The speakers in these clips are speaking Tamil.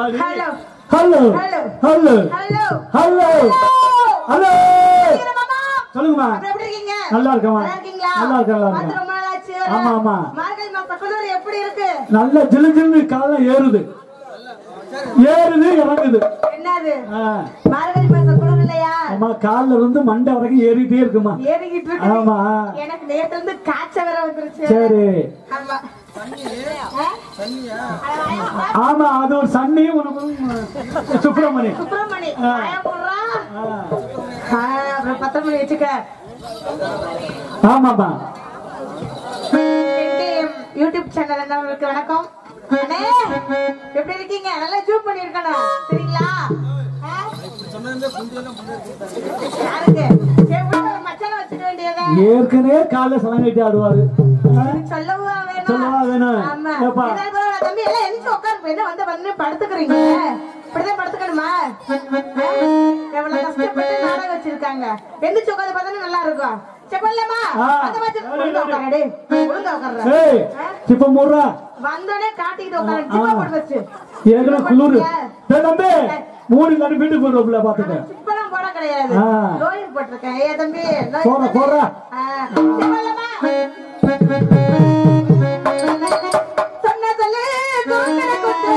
வாடி hello hello hello. Hello hello hello hello சீக்கிரம் மாமா சொல்லுங்கம்மா அப்புறம் எப்படி இருக்கீங்க நல்லா இருக்கேம்மா. நல்லா இருக்கீங்களா நல்லா இருக்கேன், நல்லா வந்து இருக்கேன். ரொம்ப நாள் ஆச்சு ஆமா, ஆமா. மார்கழி மாச குளிர் எப்படி இருக்கு நல்ல ஜிலு ஜிலுன்னு காலம் ஏறுது ஏறுது இறங்குது என்னது ஆ, மார்கழி மாச குளிர் இல்லையா ஆமா கால்ல இருந்து மண்டை வரைக்கும் ஏறிட்டே இருக்குமா ஏறிக்கிட்டு இருக்கு ஆமா எனக்கு நேத்துல இருந்து காய்ச்ச வேற வந்துருச்சு சரி ஆமா ஆ? அட வாயா, வா. ஆமா அது ஒரு சன்னியும் உனக்கு சுப்பிரமணி சுப்பிரமணி ஆ. வாயா போடுறா ஆ, ஆ, அப்புறம் பத்து மணி வச்சுக்க ஆமாப்பா என்கிட்ட யூடியூப் சேனல் இருந்தவங்களுக்கு வணக்கம் அண்ணே எப்படி இருக்கீங்க நல்லா ஜூம் பண்ணிருக்கணும் சரிங்களா ஆ? யாருக்கு சரி, விடு, ஒரு மச்சானை வச்சுக்க வேண்டியதா ஏற்கனவே காலைல சலங்கட்டி ஆடுவாரு ஆ, சொல்லவா வேணும் சொல்லவா வேணும்? ஆமா ஏப்பா. இதான் பரவாயில்ல, தம்பி எல்லாம் எந்திரிச்சு உட்காரு என்ன வந்து வந்து படுத்துக்கிறீங்க இப்படிதான் படுத்துக்கணுமா ஆ? எவ்வளவு கஷ்டப்பட்டு நாடகம் வச்சிருக்காங்க எந்திரிச்சு உட்காந்து பார்த்தா நல்லா இருக்கும் சரி பண்ணலாமா ஆ. அந்த மாதிரி ஒழுங்கா உட்காரு டேய். ஒழுங்கா உட்காரு ஏய் இப்ப முறா வந்தோடனே காட்டிக்கிட்டு உட்காரு ஜிப்பா போட்டு வச்சு ஏற்கனவே குளிரு டேய் தம்பி மூணு இல்லாட்டி வீட்டுக்கு போயிடுவோம்ல பாத்துக்க சிப்பெல்லாம் போட கிடையாது ஆ. லோயர் போட்டிருக்கேன் ஏ தம்பி லோயர் போடுறா, தானே? போடுறா. ஆ, சரி பண்ணலாமா? சொன்ன சொல்லு, தூக்கின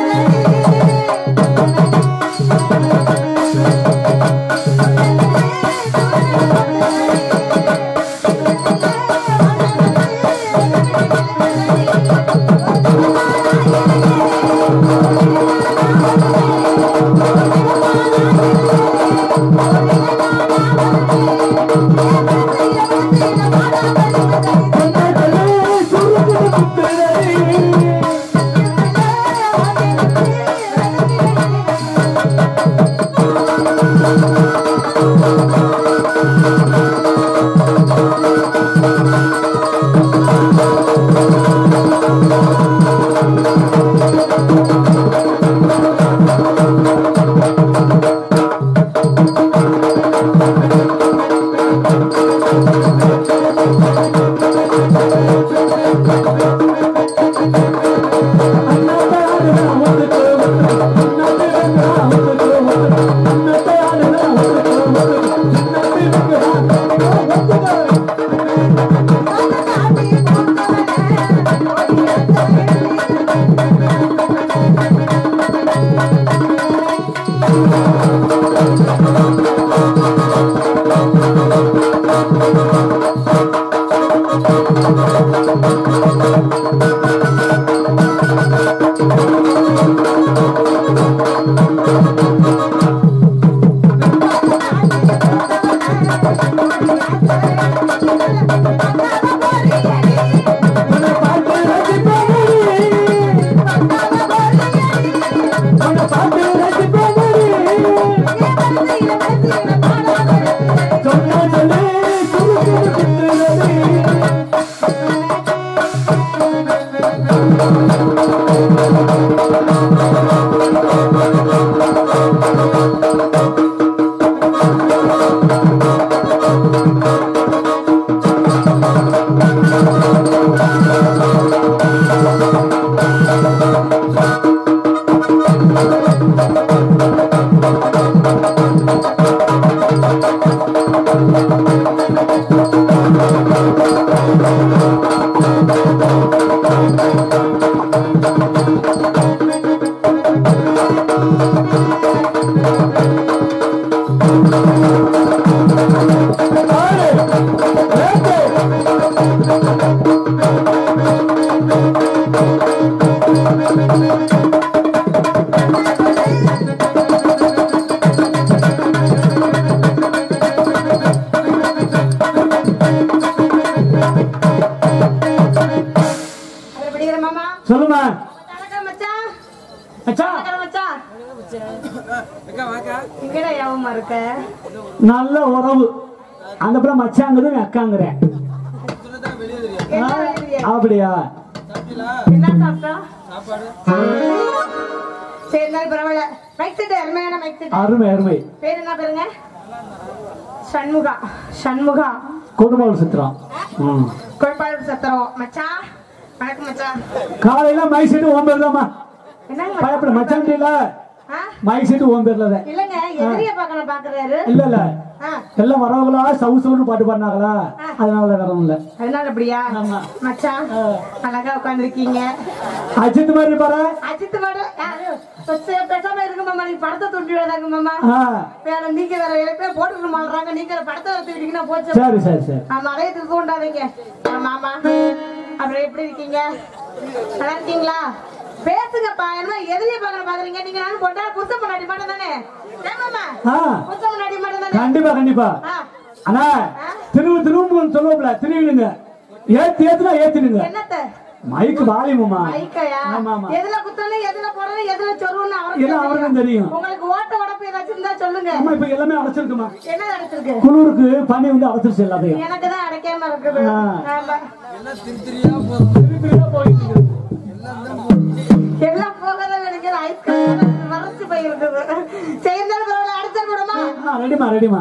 அப்புறம் படிக்கிற மாமா சொல்லுமா வணக்கம் மச்சான் அச்சா வணக்கம் மச்சான் இங்கடா யாவமா இருக்க நல்ல உறவு அந்த பிள்ளை மச்சாங்கிறது நீ அக்காங்கிறேன் என்ன எழுதுறியா? அப்படியா என்ன சாப்பிட்டா சரி இருந்தாலும் பரவாயில்ல மைக் செட் அருமையான மைக் செட் அருமை அருமை பேர் என்ன பேருங்க சண்முகா சண்முகா குடும்ப சித்திரம் ம். குழப்பாளர் சத்திரம் மச்சான் வணக்கம் மச்சான் காலையில மைசெட்டு ஒன்பது தான்மா என்னங்க பயப்பட மச்சான் இல்ல ஆ? மைக் செட்டு உன் பேர்ல தான் இல்லங்க எதிரிய பார்க்கணும் பாக்குறாரு இல்ல இல்ல ஆ, எல்லாம் வரவங்களா சவு சவுன்னு பாட்டு பாடினாங்களா அதனால வரவும் இல்ல அதனால அப்படியா ஆமா. மச்சான் அழகா உட்காந்துருக்கீங்க அஜித் மாதிரி பாரு அஜித் மேட யாரு பச்சை பேசாம இருக்கு மாமா நீ படத்தை துண்டி விடாதாங்க மாமா ஆ, வேற நீங்க வேற ஏற்கனவே போட்டுட்டு மாடுறாங்க நீங்க வேற படத்தை வர தூக்கிட்டீங்கன்னா போச்சு சரி சரி சரி ஆமா அதே திருத்த கொண்டாதீங்க மாமா அப்புறம் எப்படி இருக்கீங்க நல்லா இருக்கீங்களா பேசுங்கப்பா என்ன எதிரியே பாக்குற பாக்குறீங்க நீங்க நானும் பொண்டா புத்த முன்னாடி மட்டும் தானே ஏமாமா ஆ புத்த முன்னாடி மட்டும் தானே கண்டிப்பா கண்டிப்பா ஆ, அண்ணா திரும்ப திரும்ப சொல்லுவோம்ல திருவிடுங்க ஏத்தி ஏத்துனா ஏத்தினுங்க என்னத்த மைக்கு வாலியமுமா மைக்கையா ஆமா ஆமா எதுல குத்தணும் எதுல போடணும் எதுல சொருவணும் எல்லாம் அவருக்கு அவருக்கும் தெரியும் உங்களுக்கு ஓட்ட உடப்பு ஏதாச்சும் இருந்தா சொல்லுங்க ஆமா இப்ப எல்லாமே அடைச்சிருக்குமா என்ன நடத்திருக்கு குளிருக்கு பனி வந்து அடைச்சிருச்சு எல்லாத்தையும் எனக்கு தான் அடைக்காம இருக்குது ஆ. ஆமா திருப்பியா போயிட்டு இருக்கு. எல்லாம் போகதான் நினைக்கிற ஐஸ்கிரீம் மறைச்சு போயிருக்குது செய்தாலும் பரவாயில்ல அடிச்சா கூடமா ஆ, ரெடிமா ரெடிமா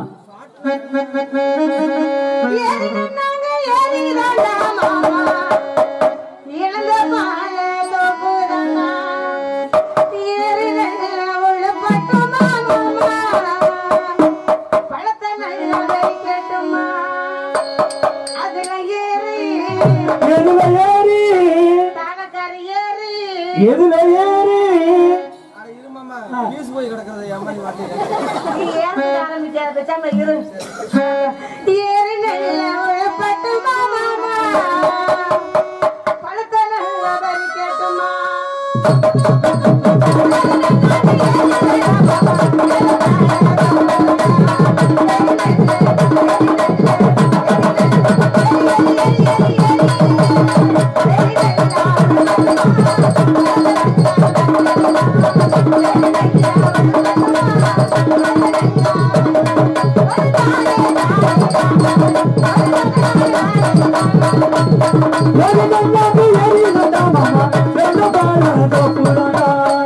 ஏறி நின்னாங்க ஏறி மாமா இழந்த பால தோப்புதானா ஏறி நின்ன உள்ள மாமா பழத்தை நல்லா கேட்டுமா அதுல ஏறி எதுல ஏறி தானக்காரி ஏறி எதுல ஏறி நீ ஏறி ஆரம்பிக்காத பேசாம இரு ஏறி நல்ல உழப்பட்டு மாமா பழத்தை நல்லா கேட்டுமா எது நல்லாது எரி நட்டா மாமா வெள்ள பால தோப்புதானா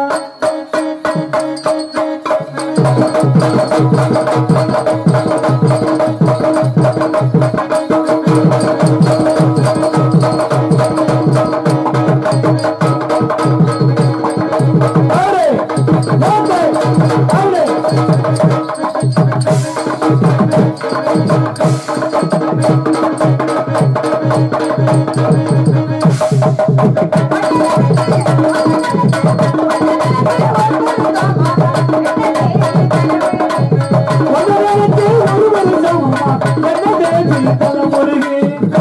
அவரே ஓகே அவரே ஒன்றரைக்கு ஒரு வருஷம் அம்மா என்ன தேடி தலைமுருகே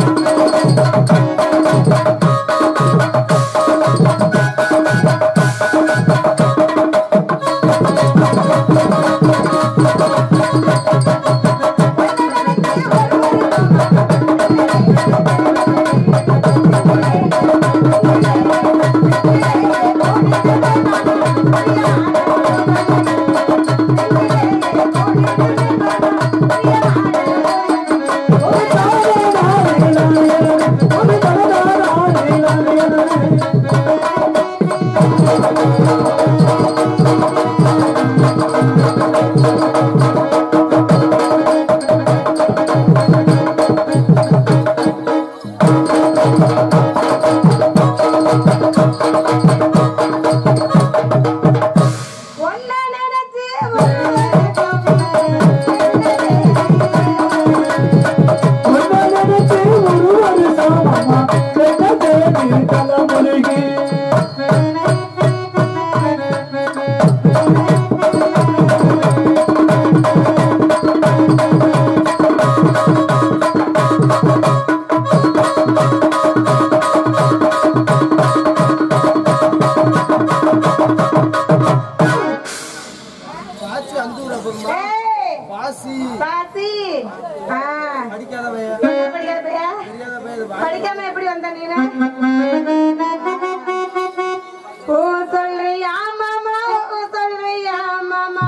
ஒரு தாரா ஒரு தாரா ஒன்ன நினைச்சு ஒன்ன நினைச்சு ஒரு வருஷம் அம்மா என்ன தேடி தலைமுருகே ஏய், பாசி ஆ படிக்காத பையா? படிக்காம எப்படி வந்த நீ ஓ சொல்றியா மாமா ஓ சொல்றியா மாமா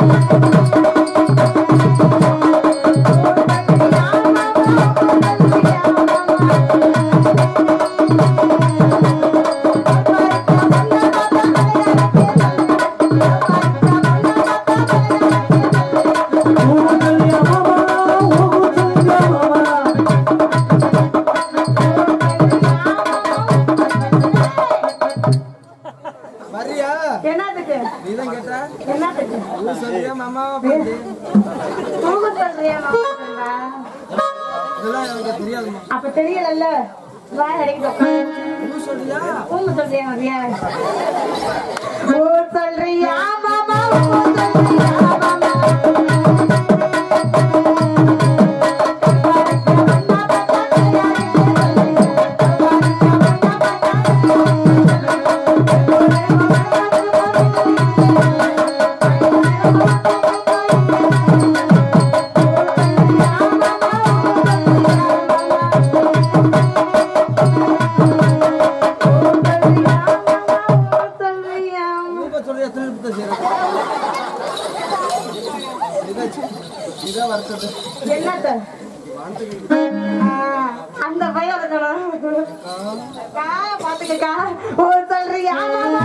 ஊருக்குள்ள மாமா ஊருக்குள்ள மாமா என்னதுக்கு நீதான் கேட்ட என்னத்துக்கு ஊர் சொல்றியா மாமாவை பார்த்து தூங்க சொல்றியா மாமா சொல்றா? இதெல்லாம் எனக்கு தெரியாதுமா அப்ப தெரியலல்ல வாய் அடைக்கிட்டு ஊர் சொல்றியா தூங்க சொல்றியா மரியா ஓ சொல்றியா மாமா ஓ சொல்றியா மாமா சொல்றியா ஊக்க சொல்றியா திருப்பி செய்யறேன் இதான் வருத்தது என்னத்த ஆ, அந்த பையன் இருக்கணும் அக்கா, பாத்துக்கக்கா ஓ சொல்றியா மாமா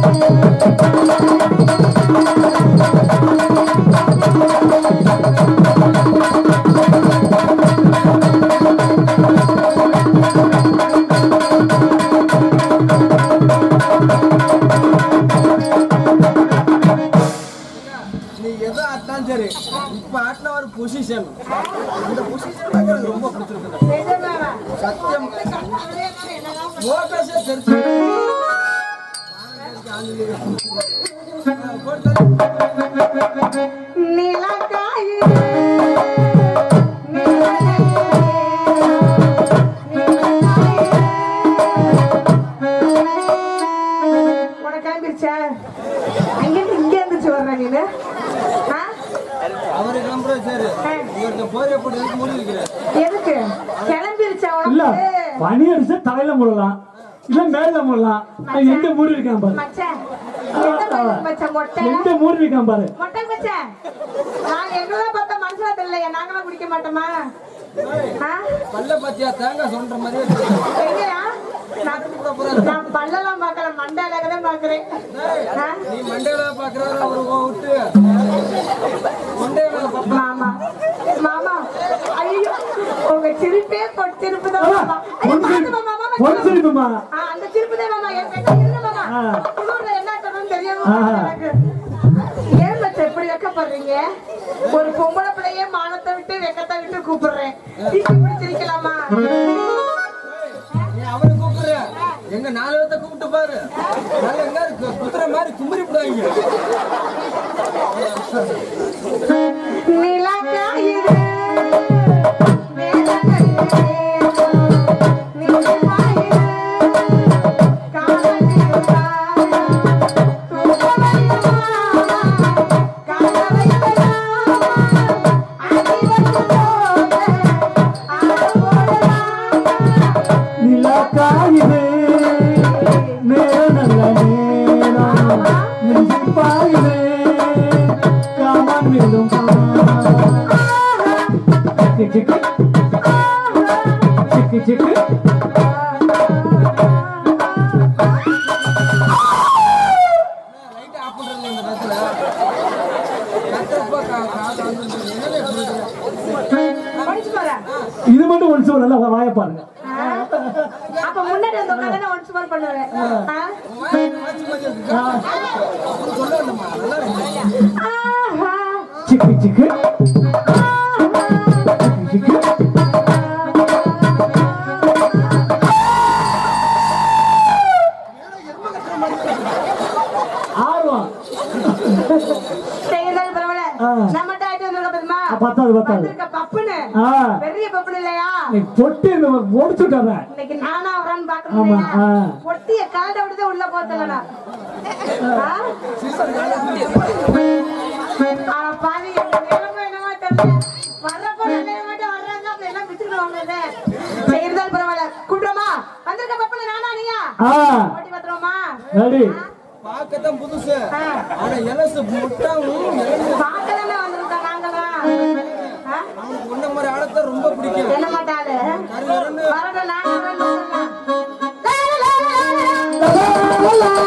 நீ எதை ஆட்டினாலும் சரி இப்ப ஆட்டின ஒரு பொசிஷன் அந்த பொசிஷன் ரொம்ப பிடிச்சிருக்கு நிஜமாவா? சத்தியம் என்னதான் ஓகே தெரிஞ்சு நிலக்காய் நிலக்காய் உனக்கு கிளம்பிருச்சா அங்கிருந்து இங்க இருந்துச்சு வர்ற நீனு ஆ? அவரு கிளம்புற சரி இவருக்கு போய் எப்படி இருக்கு முடி இருக்கிறார் எதுக்கு கிளம்பிருச்சா இல்ல உனக்கு பனி அடிச்சா தலையில முடலாம் இல்ல மேல முடலாம் அது எந்த மூடி இருக்கான் பாரு மச்சான் எந்த பையன் மச்சான் மொட்டை எந்த மூடி இருக்கான் பாரு மொட்டை மச்சான் நான் எங்கெல்லாம் பார்த்தா மனுஷனா தெரியலையா நாங்களாம் குடிக்க மாட்டோமா ஆ? பல்ல பாத்தியா தேங்காய் சொல்ற மாதிரியே இருக்கு. எங்கயா? நான் நான் பல்லெல்லாம் பார்க்கல மண்டை தான் பாக்குறேன் ஆ? நீ மண்டையில பாக்குறாரு அவரு உன் விட்டு மண்டையில பாப்பா மாமா மாமா ஐயோ உங்க சிரிப்பே பொன் சிரிப்பு தான் மாமா ஐயோ, பாத்து மாமா, மாமா, பொன் சிரிப்புமா ஆ, அந்த சிரிப்பு தான் மாமா என் கிட்ட இருக்கு மாமா ஆ. குளிர்ல என்ன சொல்றதுன்னு தெரியாம ஆ. எனக்கு. ஏன் மச்சான் இப்படி வெக்கப்படுறீங்க ஒரு பொம்பளை பிள்ளையே மானத்தை விட்டு வெக்கத்தை விட்டு கூப்பிடுறேன் நீங்க இப்படி சிரிக்கலாமா நீ அவரை கூப்பிடுற எங்க நாலு பேர்த்த கூப்பிட்டு பாரு நாங்க எங்க இருக்கு குதிரை மாதிரி கும்பரி போடுவாங்க நிலக்காயிரு மேலங்கையிலே நிலக்காயிரு காலனிருக்காயா தூக்கமையுமா காலவைத்தலாமா அடிவட்டு போக ஆடப்போடலாமா நிலக்காயுது நேர நல்ல நேரம் நெஞ்சில் பாயுது காமன் மீண்டும் சிக்கு சிக்கு சிக்கு சிக்கு லைட் ஆஃப் பண்றதுல இந்த நேரத்துல கத்தப்பா கா காசு வந்து என்னது இப்படி இருக்கு? படிச்சு போறேன் இது மட்டும் ஒன்ஸ் நல்லா வாய பாருங்க அப்ப முன்னாடி வந்து உட்காந்து ஒன்ஸ் மோர் பண்ணுவேன் ஆ? மாத்தி மாத்தி இருக்கு. அப்படி சொல்ல வேண்டாமா? நல்லா இருக்கு. ஆஹா. சிக்கு சிக்கு சிக்கு சிக்கு ஆர்வம் செய்யறது பரவாயில்ல. ஆ. நம்மகிட்ட ஆயிட்டு வந்திருக்க பாருமா? ஆ, பத்தாது, பத்தாது. வந்திருக்க பப்புனு. ஆ பெரிய பப்புனு இல்லையா? நீ பொட்டு ஒடிச்சுட்டார இன்னைக்கு நானா அவரான்னு பார்க்கணும் ஆமா, இல்லையா? ஆ. பொட்டிய கழட்ட விட்டுட்டு உள்ள போத்தலடா. ஆ? ஆ, பாவி, எங்க நிலைமை என்னமோ தெரியல. வர்றப்போ நல்ல மட்டும் வர்றாங்க, அப்புறம் எல்லாம் பிச்சுக்கிட்டு வாங்குறது. செய்யறதாலும் பரவாயில்ல. கூப்பிடுறோமா? வந்திருக்க பப்புனு நானா நீயா? ஆ ஓட்டி பாத்துருவோமா? ரெடி பார்க்கத்தான் புதுசு ஆ. ஆனா எலசு முட்டாவும் இளசு பார்க்கதானே வந்திருக்கோம் நாங்களாம். ஆ? அவனுக்கு உன்ன மாதிரி ஆளத்தான் ரொம்ப பிடிக்கும் என்ன மாட்டாளு கருகருன்னு வரட்டும் நான் வரேன்னு வந்துருக்கேன்.